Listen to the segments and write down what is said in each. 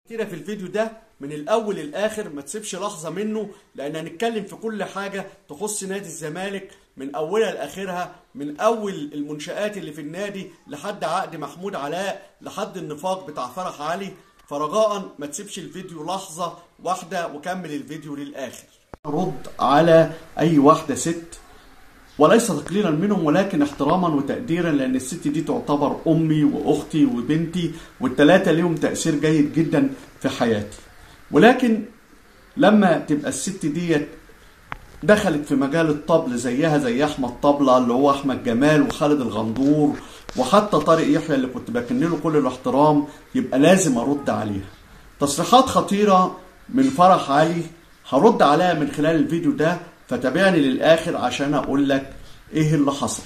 كتيرة في الفيديو ده من الاول للاخر ما تسيبش لحظه منه لان هنتكلم في كل حاجه تخص نادي الزمالك من اولها لاخرها من اول المنشات اللي في النادي لحد عقد محمود علاء لحد النفاق بتاع فرح علي فرجاء ما تسيبش الفيديو لحظه واحده وكمل الفيديو للاخر رد على اي واحده ست وليس تقليلا منهم ولكن احتراما وتقديرا لان الست دي تعتبر امي واختي وبنتي والتلاتة ليهم تأثير جيد جدا في حياتي ولكن لما تبقى الست ديت دخلت في مجال الطبل زيها زي احمد طبلة اللي هو احمد جمال وخالد الغندور وحتى طارق يحيى اللي كنت بكن له كل الاحترام يبقى لازم ارد عليها تصريحات خطيرة من فرح علي هرد عليها من خلال الفيديو ده فتابعني للاخر عشان اقول لك ايه اللي حصل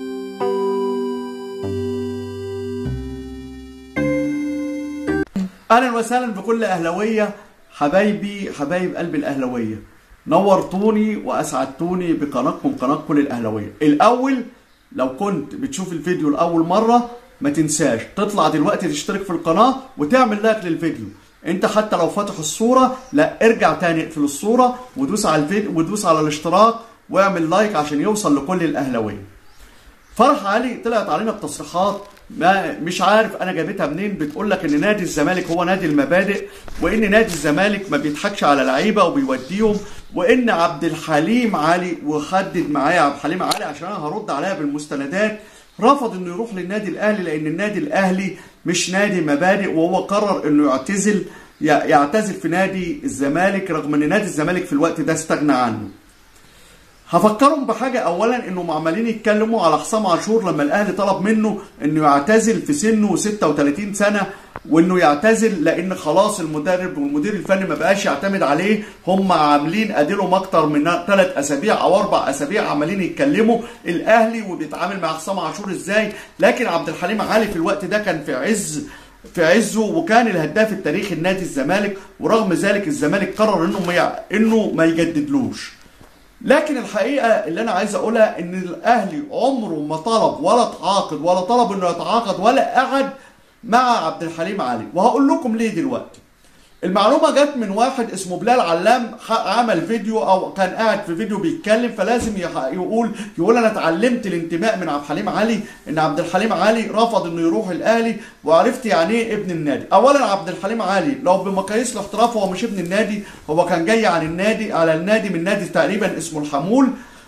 اهلا وسهلا بكل اهلاويه حبايبي حبايب قلب الاهلاويه نورتوني واسعدتوني بقناتكم قناه كل الاهلاويه الاول لو كنت بتشوف الفيديو لاول مره ما تنساش تطلع دلوقتي تشترك في القناه وتعمل لايك للفيديو انت حتى لو فاتح الصوره لا ارجع تاني اقفل الصوره ودوس على الفيديو ودوس على الاشتراك واعمل لايك عشان يوصل لكل الاهلاويه فرح علي طلعت علينا بتصريحات ما مش عارف انا جابتها منين بتقول لك ان نادي الزمالك هو نادي المبادئ وان نادي الزمالك ما بيضحكش على لعيبه وبيوديهم وان عبد الحليم علي وخدد معايا عبد الحليم علي عشان انا هرد عليها بالمستندات رفض انه يروح للنادي الاهلي لان النادي الاهلي مش نادي مبادئ وهو قرر انه يعتزل يعتزل في نادي الزمالك رغم ان نادي الزمالك في الوقت ده استغنى عنه هفكرهم بحاجة أولا إنهم عمالين يتكلموا على حسام عاشور لما الأهلي طلب منه إنه يعتزل في سنه 36 سنة وإنه يعتزل لأن خلاص المدرب والمدير الفني ما بقاش يعتمد عليه هم عاملين أديلهم أكتر من ثلاث أسابيع أو أربع أسابيع عمالين يتكلموا الأهلي وبيتعامل مع حسام عاشور إزاي لكن عبد الحليم علي في الوقت ده كان في عز في عزه وكان الهداف التاريخي لنادي الزمالك ورغم ذلك الزمالك قرر انه ما انه ما يجددلوش لكن الحقيقه اللي انا عايز اقولها ان الاهلي عمره ما طلب ولا تعاقد ولا طلب انه يتعاقد ولا قعد مع عبد الحليم علي وهقول لكم ليه دلوقتي المعلومه جت من واحد اسمه بلال علام عمل فيديو او كان قاعد في فيديو بيتكلم فلازم يقول يقول انا اتعلمت الانتماء من عبد الحليم علي ان عبد الحليم علي رفض انه يروح الاهلي وعرفت يعني ايه ابن النادي اولا عبد الحليم علي لو بمقاييس الاحتراف هو مش ابن النادي هو كان جاي عن النادي على النادي من نادي تقريبا اسمه الحمول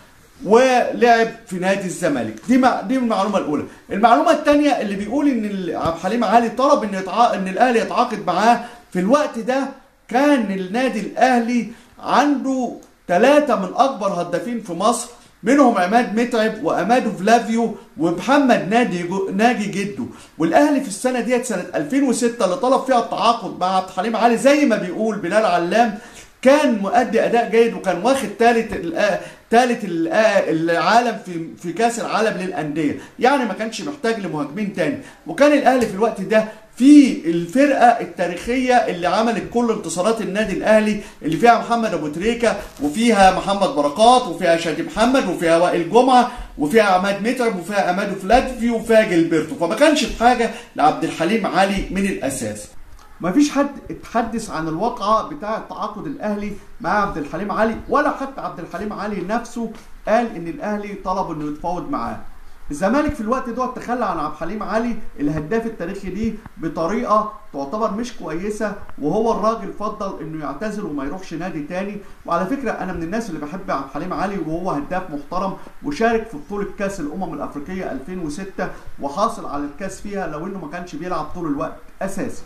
ولعب في نادي الزمالك دي مع دي المعلومه الاولى المعلومه الثانيه اللي بيقول ان عبد الحليم علي طلب ان يتع... ان الاهلي يتعاقد معاه في الوقت ده كان النادي الاهلي عنده ثلاثة من اكبر هدافين في مصر منهم عماد متعب وامادو فلافيو ومحمد نادي ناجي جدو والاهلي في السنه ديت سنه 2006 اللي طلب فيها التعاقد مع عبد الحليم علي زي ما بيقول بلال علام كان مؤدي اداء جيد وكان واخد ثالث ثالث العالم في في كاس العالم للانديه يعني ما كانش محتاج لمهاجمين تاني وكان الاهلي في الوقت ده في الفرقه التاريخيه اللي عملت كل انتصارات النادي الاهلي اللي فيها محمد ابو تريكه وفيها محمد بركات وفيها شادي محمد وفيها وائل جمعه وفيها عماد متعب وفيها امادو فلاتفي وفيها جilberto فما كانش بحاجه لعبد الحليم علي من الاساس ما فيش حد اتحدث عن الواقعة بتاعة تعاقد الأهلي مع عبد الحليم علي ولا حتى عبد الحليم علي نفسه قال إن الأهلي طلب إنه يتفاوض معاه. الزمالك في الوقت ده تخلى عن عبد الحليم علي الهداف التاريخي ليه بطريقة تعتبر مش كويسة وهو الراجل فضل إنه يعتزل وما يروحش نادي تاني وعلى فكرة أنا من الناس اللي بحب عبد الحليم علي وهو هداف محترم وشارك في بطولة كأس الأمم الأفريقية 2006 وحاصل على الكأس فيها لو إنه ما كانش بيلعب طول الوقت أساسي.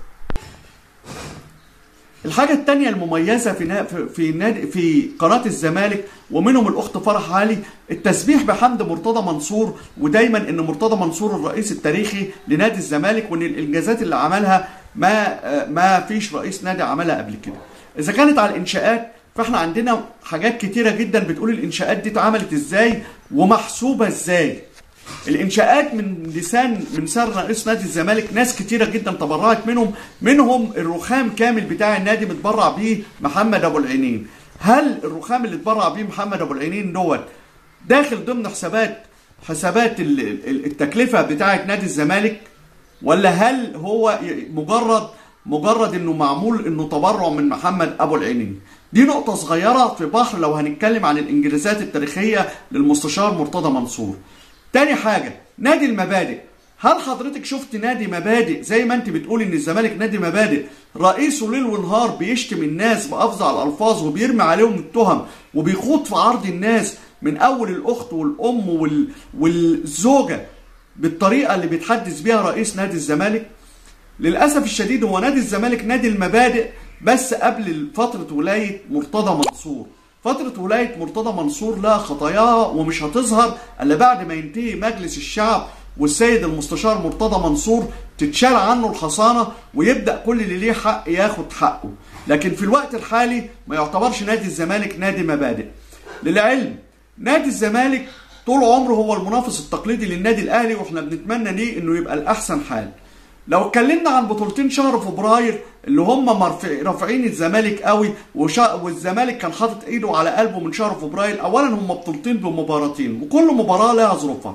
الحاجة التانية المميزة في في نادي في قناة الزمالك ومنهم الأخت فرح علي التسبيح بحمد مرتضى منصور ودايما إن مرتضى منصور الرئيس التاريخي لنادي الزمالك وإن الإنجازات اللي عملها ما ما فيش رئيس نادي عملها قبل كده. إذا كانت على الإنشاءات فإحنا عندنا حاجات كتيرة جدا بتقول الإنشاءات دي اتعملت إزاي ومحسوبة إزاي. الانشاءات من لسان من سر رئيس نادي الزمالك ناس كتيره جدا تبرعت منهم منهم الرخام كامل بتاع النادي متبرع بيه محمد ابو العينين هل الرخام اللي اتبرع بيه محمد ابو العينين دوت داخل ضمن حسابات حسابات التكلفه بتاعه نادي الزمالك ولا هل هو مجرد مجرد انه معمول انه تبرع من محمد ابو العينين دي نقطة صغيرة في بحر لو هنتكلم عن الانجازات التاريخية للمستشار مرتضى منصور تاني حاجة نادي المبادئ هل حضرتك شفت نادي مبادئ زي ما انت بتقول ان الزمالك نادي مبادئ رئيسه ليل ونهار بيشتم الناس بافظع الالفاظ وبيرمي عليهم التهم وبيخوض في عرض الناس من اول الاخت والام وال... والزوجه بالطريقه اللي بيتحدث بيها رئيس نادي الزمالك للاسف الشديد هو نادي الزمالك نادي المبادئ بس قبل فتره ولايه مرتضى منصور فترة ولاية مرتضى منصور لها خطاياها ومش هتظهر الا بعد ما ينتهي مجلس الشعب والسيد المستشار مرتضى منصور تتشال عنه الحصانة ويبدأ كل اللي ليه حق ياخد حقه لكن في الوقت الحالي ما يعتبرش نادي الزمالك نادي مبادئ للعلم نادي الزمالك طول عمره هو المنافس التقليدي للنادي الاهلي واحنا بنتمنى ليه انه يبقى الاحسن حال لو اتكلمنا عن بطولتين شهر فبراير اللي هم مرفع رافعين الزمالك قوي وشا... والزمالك كان حاطط ايده على قلبه من شهر فبراير اولا هم بطولتين بمباراتين وكل مباراه لها ظروفها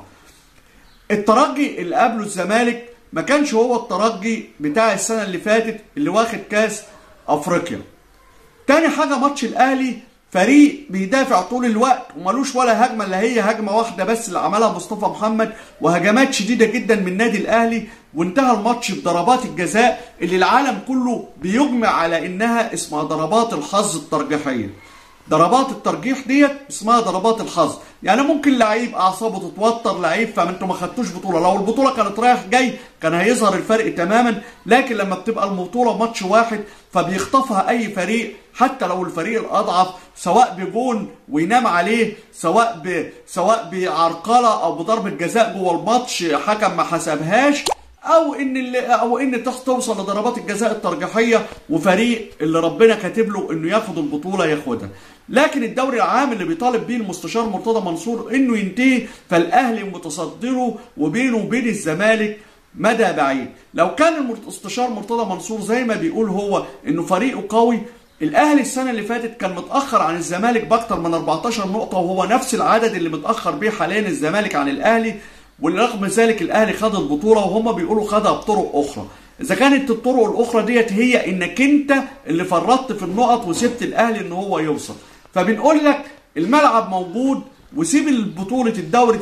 الترجي اللي قبله الزمالك ما كانش هو الترجي بتاع السنه اللي فاتت اللي واخد كاس افريقيا تاني حاجه ماتش الاهلي فريق بيدافع طول الوقت وملوش ولا هجمه اللي هي هجمه واحده بس اللي عملها مصطفى محمد وهجمات شديده جدا من النادي الاهلي وانتهى الماتش بضربات الجزاء اللي العالم كله بيجمع على انها اسمها ضربات الحظ الترجيحيه ضربات الترجيح ديت اسمها ضربات الحظ يعني ممكن لعيب اعصابه تتوتر لعيب فانتوا ما خدتوش بطوله لو البطوله كانت رايح جاي كان هيظهر الفرق تماما لكن لما بتبقى البطوله ماتش واحد فبيخطفها اي فريق حتى لو الفريق الاضعف سواء بجون وينام عليه سواء ب... سواء بعرقله او بضربه جزاء جوه الماتش حكم ما حسبهاش او ان اللي او ان توصل لضربات الجزاء الترجيحيه وفريق اللي ربنا كاتب له انه ياخد البطوله ياخدها لكن الدوري العام اللي بيطالب بيه المستشار مرتضى منصور انه ينتهي فالاهلي متصدره وبينه وبين الزمالك مدى بعيد لو كان المستشار مرتضى منصور زي ما بيقول هو انه فريقه قوي الاهلي السنه اللي فاتت كان متاخر عن الزمالك باكتر من 14 نقطه وهو نفس العدد اللي متاخر بيه حاليا الزمالك عن الاهلي ورغم ذلك الاهلي خد البطوله وهم بيقولوا خدها بطرق اخرى اذا كانت الطرق الاخرى ديت هي انك انت اللي فرطت في النقط وسبت الاهلي ان هو يوصل فبنقول لك الملعب موجود وسيب بطوله الدوري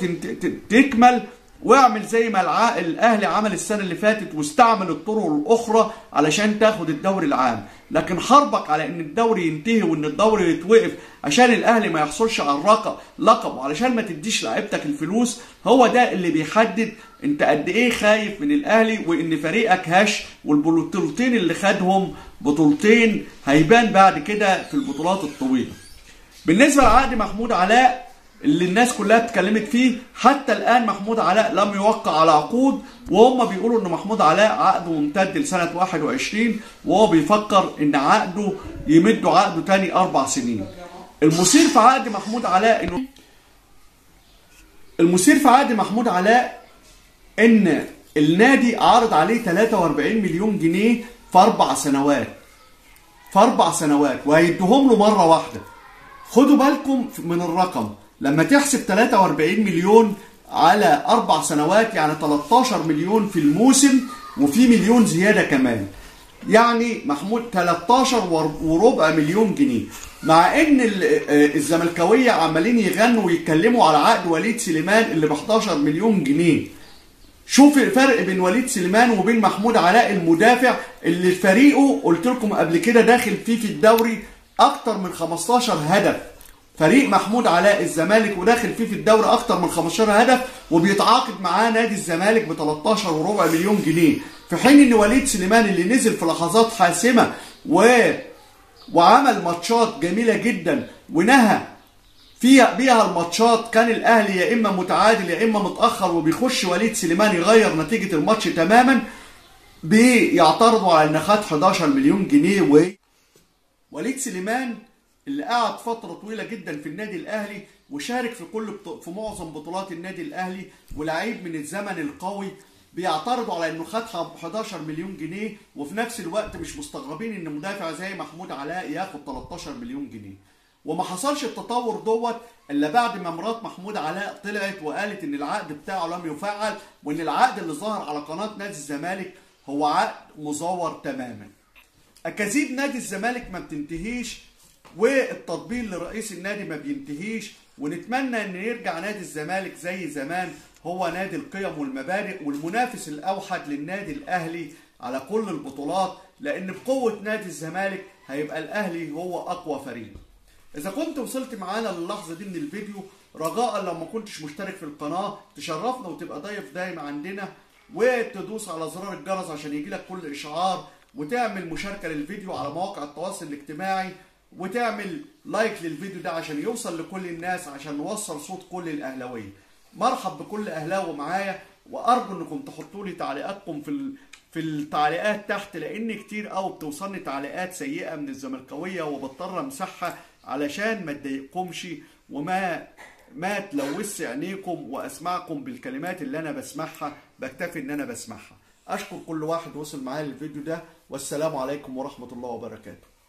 تكمل واعمل زي ما الع... الاهلي عمل السنه اللي فاتت واستعمل الطرق الاخرى علشان تاخد الدوري العام لكن حربك على ان الدوري ينتهي وان الدوري يتوقف عشان الاهلي ما يحصلش على الرقم لقب وعلشان ما تديش لعيبتك الفلوس هو ده اللي بيحدد انت قد ايه خايف من الاهلي وان فريقك هش والبطولتين اللي خدهم بطولتين هيبان بعد كده في البطولات الطويله بالنسبه لعقد محمود علاء اللي الناس كلها اتكلمت فيه حتى الان محمود علاء لم يوقع على عقود وهم بيقولوا ان محمود علاء عقده ممتد لسنه 21 وهو بيفكر ان عقده يمدوا عقده تاني اربع سنين. المثير في عقد محمود علاء انه المثير في عقد محمود علاء ان النادي عارض عليه 43 مليون جنيه في اربع سنوات. في اربع سنوات وهيدوهم له مره واحده. خدوا بالكم من الرقم لما تحسب 43 مليون على أربع سنوات يعني 13 مليون في الموسم وفي مليون زيادة كمان يعني محمود 13 وربع مليون جنيه مع ان الزملكاويه عمالين يغنوا ويتكلموا على عقد وليد سليمان اللي ب 11 مليون جنيه شوف الفرق بين وليد سليمان وبين محمود علاء المدافع اللي فريقه قلت لكم قبل كده داخل فيه في الدوري اكتر من 15 هدف فريق محمود علاء الزمالك وداخل فيه في الدوري اكتر من 15 هدف وبيتعاقد معاه نادي الزمالك ب 13 وربع مليون جنيه في حين ان وليد سليمان اللي نزل في لحظات حاسمه و وعمل ماتشات جميله جدا ونهى فيها بيها الماتشات كان الاهلي يا اما متعادل يا اما متاخر وبيخش وليد سليمان يغير نتيجه الماتش تماما بيعترضوا على ان خد 11 مليون جنيه و وليد سليمان اللي قعد فتره طويله جدا في النادي الاهلي وشارك في كل بط... في معظم بطولات النادي الاهلي ولعيب من الزمن القوي بيعترضوا على انه خد 11 مليون جنيه وفي نفس الوقت مش مستغربين ان مدافع زي محمود علاء ياخد 13 مليون جنيه وما حصلش التطور دوت الا بعد ما مرات محمود علاء طلعت وقالت ان العقد بتاعه لم يفعل وان العقد اللي ظهر على قناه نادي الزمالك هو عقد مزور تماما اكاذيب نادي الزمالك ما بتنتهيش والتطبيل لرئيس النادي ما بينتهيش ونتمنى ان يرجع نادي الزمالك زي زمان هو نادي القيم والمبادئ والمنافس الاوحد للنادي الاهلي على كل البطولات لان بقوه نادي الزمالك هيبقى الاهلي هو اقوى فريق اذا كنت وصلت معانا للحظه دي من الفيديو رجاء لو ما كنتش مشترك في القناه تشرفنا وتبقى ضيف دايم عندنا وتدوس على زرار الجرس عشان يجيلك كل اشعار وتعمل مشاركه للفيديو على مواقع التواصل الاجتماعي وتعمل لايك للفيديو ده عشان يوصل لكل الناس عشان نوصل صوت كل الاهلاويه مرحب بكل اهلاوي معايا وارجو انكم تحطوا لي تعليقاتكم في ال... في التعليقات تحت لان كتير قوي بتوصلني تعليقات سيئه من الزملكاويه وبضطر امسحها علشان ما تضايقكمش وما ما تلوث عينيكم واسمعكم بالكلمات اللي انا بسمعها بكتفي ان انا بسمعها اشكر كل واحد وصل معايا للفيديو ده والسلام عليكم ورحمه الله وبركاته